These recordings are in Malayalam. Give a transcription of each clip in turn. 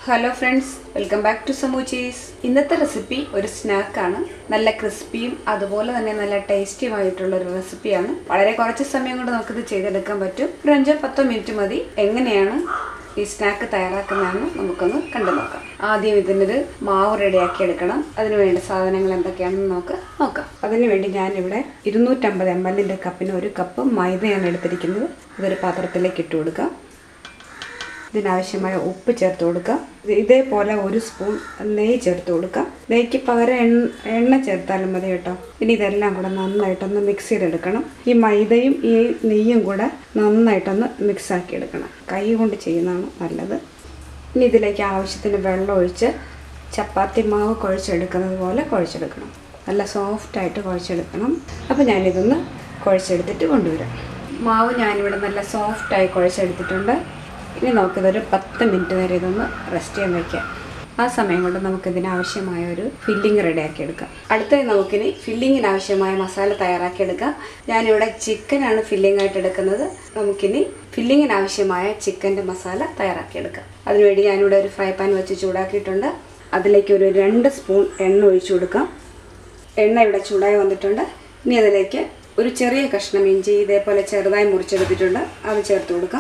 hello friends welcome back to സമൂച്ചീസ് ഇന്നത്തെ റെസിപ്പി ഒരു സ്നാക്കാണ് നല്ല ക്രിസ്പിയും അതുപോലെ തന്നെ നല്ല ടേസ്റ്റിയുമായിട്ടുള്ള ഒരു റെസിപ്പിയാണ് വളരെ കുറച്ച് സമയം കൊണ്ട് നമുക്കിത് ചെയ്തെടുക്കാൻ പറ്റും ഒരു അഞ്ചോ പത്തോ മിനിറ്റ് മതി എങ്ങനെയാണ് ഈ സ്നാക്ക് തയ്യാറാക്കുന്നതെന്ന് നമുക്കൊന്ന് കണ്ടു നോക്കാം ആദ്യം ഇതിനൊരു മാവ് റെഡിയാക്കി എടുക്കണം അതിന് വേണ്ട സാധനങ്ങൾ എന്തൊക്കെയാണെന്ന് നമുക്ക് നോക്കാം അതിന് വേണ്ടി ഞാനിവിടെ ഇരുന്നൂറ്റമ്പത് എം എല്ലിൻ്റെ കപ്പിന് ഒരു കപ്പ് മൈദയാണ് എടുത്തിരിക്കുന്നത് ഇതൊരു പാത്രത്തിലേക്ക് ഇട്ട് കൊടുക്കാം ഇതിനാവശ്യമായ ഉപ്പ് ചേർത്ത് കൊടുക്കാം ഇത് ഇതേപോലെ ഒരു സ്പൂൺ നെയ്യ് ചേർത്ത് കൊടുക്കാം നെയ്ക്ക് പകരം എണ്ണ എണ്ണ ചേർത്താലും മതി കേട്ടോ ഇനി ഇതെല്ലാം കൂടെ നന്നായിട്ടൊന്ന് മിക്സ് ചെയ്തെടുക്കണം ഈ മൈദയും ഈ നെയ്യും കൂടെ നന്നായിട്ടൊന്ന് മിക്സ് ആക്കി എടുക്കണം കൈ കൊണ്ട് ചെയ്യുന്നതാണ് നല്ലത് ഇനി ഇതിലേക്ക് ആവശ്യത്തിന് വെള്ളം ഒഴിച്ച് ചപ്പാത്തി മാവ് കുഴച്ചെടുക്കുന്നത് പോലെ കുഴച്ചെടുക്കണം നല്ല സോഫ്റ്റായിട്ട് കുഴച്ചെടുക്കണം അപ്പോൾ ഞാനിതൊന്ന് കുഴച്ചെടുത്തിട്ട് കൊണ്ടുവരാം മാവ് ഞാനിവിടെ നല്ല സോഫ്റ്റായി കുഴച്ചെടുത്തിട്ടുണ്ട് ഇനി നമുക്കിതൊരു പത്ത് മിനിറ്റ് വരെ ഇതൊന്ന് റെസ്റ്റ് ചെയ്യാൻ വയ്ക്കാം ആ സമയം കൊണ്ട് നമുക്കിതിന് ആവശ്യമായ ഒരു ഫില്ലിംഗ് റെഡിയാക്കി എടുക്കാം അടുത്തത് നമുക്കിനി ഫില്ലിങ്ങിന് ആവശ്യമായ മസാല തയ്യാറാക്കി എടുക്കാം ഞാനിവിടെ ചിക്കനാണ് ഫില്ലിംഗ് ആയിട്ട് എടുക്കുന്നത് നമുക്കിനി ഫില്ലിങ്ങിന് ആവശ്യമായ ചിക്കൻ്റെ മസാല തയ്യാറാക്കി എടുക്കാം അതിനുവേണ്ടി ഞാനിവിടെ ഒരു ഫ്രൈ പാൻ വെച്ച് ചൂടാക്കിയിട്ടുണ്ട് അതിലേക്ക് ഒരു രണ്ട് സ്പൂൺ എണ്ണ ഒഴിച്ചു കൊടുക്കാം എണ്ണ ഇവിടെ ചൂടായി വന്നിട്ടുണ്ട് ഇനി അതിലേക്ക് ഒരു ചെറിയ കഷ്ണം ഇഞ്ചി ഇതേപോലെ ചെറുതായി മുറിച്ചെടുത്തിട്ടുണ്ട് അത് ചേർത്ത് കൊടുക്കാം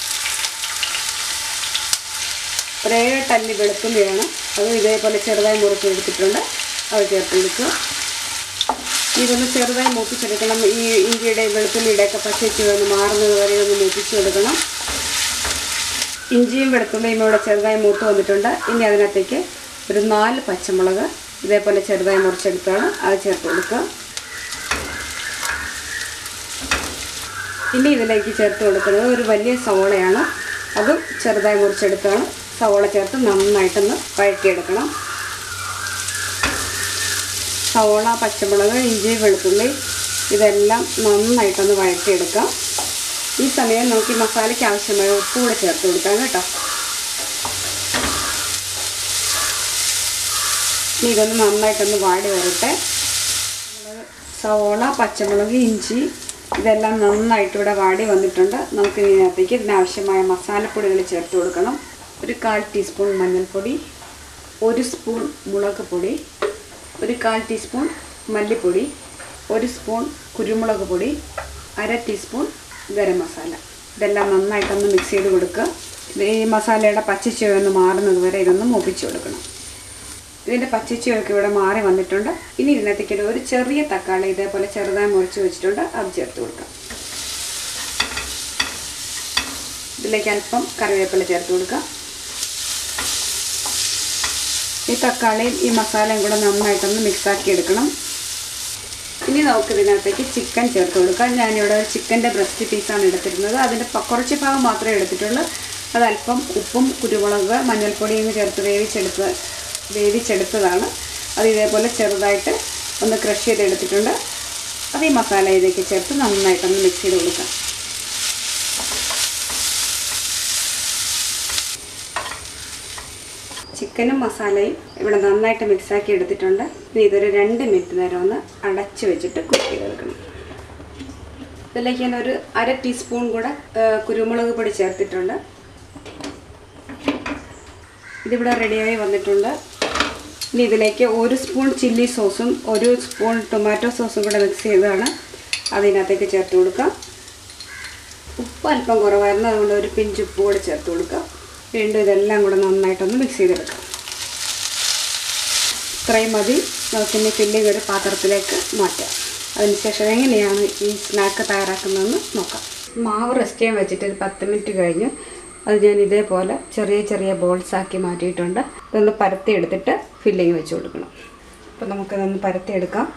ഒരേഴ് ടല്ലി വെളുത്തുള്ളിയാണ് അത് ഇതേപോലെ ചെറുതായി മുറിച്ചെടുത്തിട്ടുണ്ട് അത് ചേർത്ത് കൊടുക്കുക ഇതൊന്ന് ചെറുതായി മൂപ്പിച്ചെടുക്കണം ഈ ഇഞ്ചിയുടെ വെളുത്തുള്ളിയുടെയൊക്കെ പച്ചയ്ക്ക് ഒന്ന് മാറുന്നത് വരെ ഒന്ന് മൂപ്പിച്ചെടുക്കണം ഇഞ്ചിയും വെളുത്തുള്ളിയും ഇവിടെ ചെറുതായി മൂത്ത് വന്നിട്ടുണ്ട് ഇനി അതിനകത്തേക്ക് ഒരു നാല് പച്ചമുളക് ഇതേപോലെ ചെറുതായി മുറിച്ചെടുത്താണ് അത് ചേർത്ത് കൊടുക്കുക ഇനി ഇതിലേക്ക് ചേർത്ത് കൊടുക്കുന്നത് ഒരു വലിയ സവോളയാണ് അതും ചെറുതായി മുറിച്ചെടുത്താണ് സവോള ചേർത്ത് നന്നായിട്ടൊന്ന് വഴറ്റിയെടുക്കണം സവോള പച്ചമുളക് ഇഞ്ചി വെളുത്തുള്ളി ഇതെല്ലാം നന്നായിട്ടൊന്ന് വഴറ്റിയെടുക്കാം ഈ സമയം നോക്കി മസാലയ്ക്ക് ആവശ്യമായ ഉപ്പ് കൂടെ ചേർത്ത് കൊടുക്കാം കേട്ടോ ഇനി ഇതൊന്ന് നന്നായിട്ടൊന്ന് വാടി വരട്ടെ സവോള പച്ചമുളക് ഇഞ്ചി ഇതെല്ലാം നന്നായിട്ട് ഇവിടെ വാടി വന്നിട്ടുണ്ട് നമുക്ക് ഇതിനകത്തേക്ക് ഇതിനാവശ്യമായ മസാലപ്പൊടികൾ ചേർത്ത് കൊടുക്കണം ഒരു കാൽ ടീസ്പൂൺ മഞ്ഞൾപ്പൊടി ഒരു സ്പൂൺ മുളക് പൊടി ഒരു കാൽ ടീസ്പൂൺ മല്ലിപ്പൊടി ഒരു സ്പൂൺ കുരുമുളക് പൊടി അര ടീസ്പൂൺ ഗരം മസാല ഇതെല്ലാം നന്നായിട്ടൊന്ന് മിക്സ് ചെയ്ത് കൊടുക്കുക ഇത് ഈ മസാലയുടെ പച്ചച്ചുവയൊന്ന് മാറുന്നത് വരെ ഇതൊന്ന് മൂപ്പിച്ച് കൊടുക്കണം ഇതിൻ്റെ പച്ചച്ചുവയൊക്കെ ഇവിടെ മാറി വന്നിട്ടുണ്ട് ഇനി ഇതിനകത്തേക്ക് ഒരു ചെറിയ തക്കാളി ഇതേപോലെ ചെറുതായി മുറിച്ച് വെച്ചിട്ടുണ്ട് അത് ചേർത്ത് കൊടുക്കാം ഇതിലേക്ക് അല്പം കറിവേപ്പില ചേർത്ത് കൊടുക്കാം ഈ തക്കാളിയും ഈ മസാലയും കൂടെ നന്നായിട്ടൊന്ന് മിക്സാക്കി എടുക്കണം ഇനി നമുക്ക് ഇതിനകത്തേക്ക് ചിക്കൻ ചേർത്ത് കൊടുക്കാം ഞാനിവിടെ ചിക്കൻ്റെ ബ്രസ്റ്റ് പീസാണ് എടുത്തിരുന്നത് അതിൻ്റെ കുറച്ച് ഭാഗം മാത്രമേ എടുത്തിട്ടുള്ളൂ അത് അല്പം ഉപ്പും കുരുമുളക് മഞ്ഞൾപ്പൊടിയും ചേർത്ത് വേവിച്ചെടുത്ത് വേവിച്ചെടുത്തതാണ് അത് ഇതേപോലെ ചെറുതായിട്ട് ഒന്ന് ക്രഷ് ചെയ്തെടുത്തിട്ടുണ്ട് അത് ഈ മസാലയിലേക്ക് ചേർത്ത് നന്നായിട്ടൊന്ന് മിക്സ് ചെയ്ത് കൊടുക്കാം ചിക്കനും മസാലയും ഇവിടെ നന്നായിട്ട് മിക്സാക്കി എടുത്തിട്ടുണ്ട് ഇനി ഇതൊരു രണ്ട് മിനിറ്റ് നേരം ഒന്ന് അടച്ച് വെച്ചിട്ട് കുക്ക് ചെയ്തെടുക്കണം ഇതിലേക്ക് ഞാൻ ഒരു അര ടീസ്പൂൺ കൂടെ കുരുമുളക് പൊടി ചേർത്തിട്ടുണ്ട് ഇതിവിടെ റെഡിയായി വന്നിട്ടുണ്ട് ഇനി ഇതിലേക്ക് ഒരു സ്പൂൺ ചില്ലി സോസും ഒരു സ്പൂൺ ടൊമാറ്റോ സോസും കൂടെ മിക്സ് ചെയ്തതാണ് അതിനകത്തേക്ക് ചേർത്ത് കൊടുക്കാം ഉപ്പ് അല്പം കുറവായിരുന്നു അതുകൊണ്ട് ഒരു പിഞ്ച് ഉപ്പ് കൂടെ ചേർത്ത് കൊടുക്കാം വീണ്ടും ഇതെല്ലാം കൂടെ നന്നായിട്ടൊന്ന് മിക്സ് ചെയ്തെടുക്കാം ഇത്രയും മതി നമുക്കിനി ഫില്ലിംഗ് ഒരു പാത്രത്തിലേക്ക് മാറ്റാം അതിനുശേഷം എങ്ങനെയാണ് ഈ സ്നാക്ക് തയ്യാറാക്കുന്നതെന്ന് നോക്കാം മാവ് റെസ്റ്റ് ചെയ്യാൻ വെച്ചിട്ട് ഒരു പത്ത് മിനിറ്റ് കഴിഞ്ഞ് അത് ഞാൻ ഇതേപോലെ ചെറിയ ചെറിയ ബോൾസ് ആക്കി മാറ്റിയിട്ടുണ്ട് ഇതൊന്ന് പരത്തി എടുത്തിട്ട് ഫില്ലിങ് വെച്ച് കൊടുക്കണം അപ്പോൾ നമുക്കിതൊന്ന് പരത്തി എടുക്കാം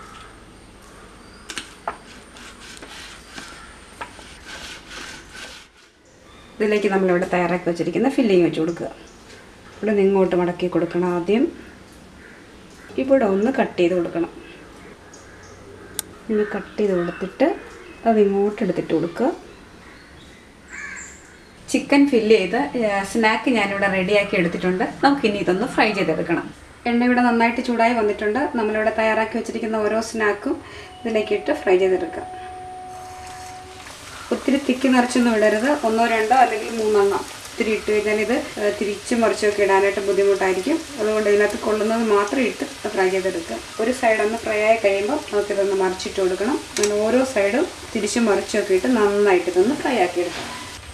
ഇതിലേക്ക് നമ്മളിവിടെ തയ്യാറാക്കി വെച്ചിരിക്കുന്ന ഫില്ലിങ് വെച്ച് കൊടുക്കുക ഇവിടെ നിന്ന് ഇങ്ങോട്ട് മടക്കി കൊടുക്കണം ആദ്യം ഇവിടെ ഒന്ന് കട്ട് ചെയ്ത് കൊടുക്കണം ഇങ്ങനെ കട്ട് ചെയ്ത് കൊടുത്തിട്ട് അത് ഇങ്ങോട്ട് എടുത്തിട്ട് കൊടുക്കുക ചിക്കൻ ഫില്ല് ചെയ്ത് സ്നാക്ക് ഞാനിവിടെ റെഡിയാക്കി എടുത്തിട്ടുണ്ട് നമുക്കിനി ഇതൊന്ന് ഫ്രൈ ചെയ്തെടുക്കണം എണ്ണ ഇവിടെ നന്നായിട്ട് ചൂടായി വന്നിട്ടുണ്ട് നമ്മളിവിടെ തയ്യാറാക്കി വെച്ചിരിക്കുന്ന ഓരോ സ്നാക്കും ഇതിലേക്ക് ഇട്ട് ഫ്രൈ ചെയ്തെടുക്കാം ഒത്തിരി തിക്കി നിറച്ചൊന്നും ഇടരുത് ഒന്നോ രണ്ടോ അല്ലെങ്കിൽ മൂന്നെണ്ണം ഒത്തിരി ഇട്ട് കഴിഞ്ഞാൽ ഇത് ഏഹ്, തിരിച്ചും മറിച്ചൊക്കെ ഇടാനായിട്ട് ബുദ്ധിമുട്ടായിരിക്കും അതുകൊണ്ട് ഇതിനകത്ത് കൊള്ളുന്നത് മാത്രം ഇട്ട് ഫ്രൈ ചെയ്തെടുക്കുക ഒരു സൈഡ് ഒന്ന് ഫ്രൈ ആയി കഴിയുമ്പോൾ നമുക്കിതൊന്ന് മറിച്ചിട്ട് കൊടുക്കണം അങ്ങനെ ഓരോ സൈഡും തിരിച്ചും മറിച്ചൊക്കെ ഇട്ട് നന്നായിട്ട് ഇതൊന്ന് ഫ്രൈ ആക്കിയെടുക്കാം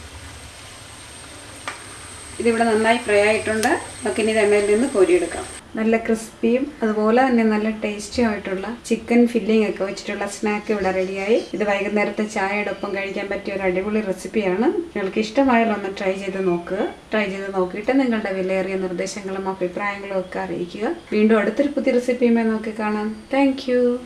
ഇതിവിടെ നന്നായി ഫ്രൈ ആയിട്ടുണ്ട് നമുക്കിനി ഇത് എണ്ണയിൽ നിന്ന് കോരിയെടുക്കാം നല്ല ക്രിസ്പിയും അതുപോലെ തന്നെ നല്ല ടേസ്റ്റിയും ആയിട്ടുള്ള ചിക്കൻ ഫില്ലിംഗ് ഒക്കെ വെച്ചിട്ടുള്ള സ്നാക്ക് ഇവിടെ റെഡിയായി ഇത് വൈകുന്നേരത്തെ ചായയുടെ ഒപ്പം കഴിക്കാൻ പറ്റിയ ഒരു അടിപൊളി റെസിപ്പിയാണ് നിങ്ങൾക്ക് ഇഷ്ടമായാലും ഒന്ന് ട്രൈ ചെയ്ത് നോക്കുക ട്രൈ ചെയ്ത് നോക്കിയിട്ട് നിങ്ങളുടെ വിലയേറിയ നിർദ്ദേശങ്ങളും അഭിപ്രായങ്ങളും ഒക്കെ അറിയിക്കുക വീണ്ടും അടുത്തൊരു പുതിയ റെസിപ്പിയുമായി നോക്കി കാണാം താങ്ക്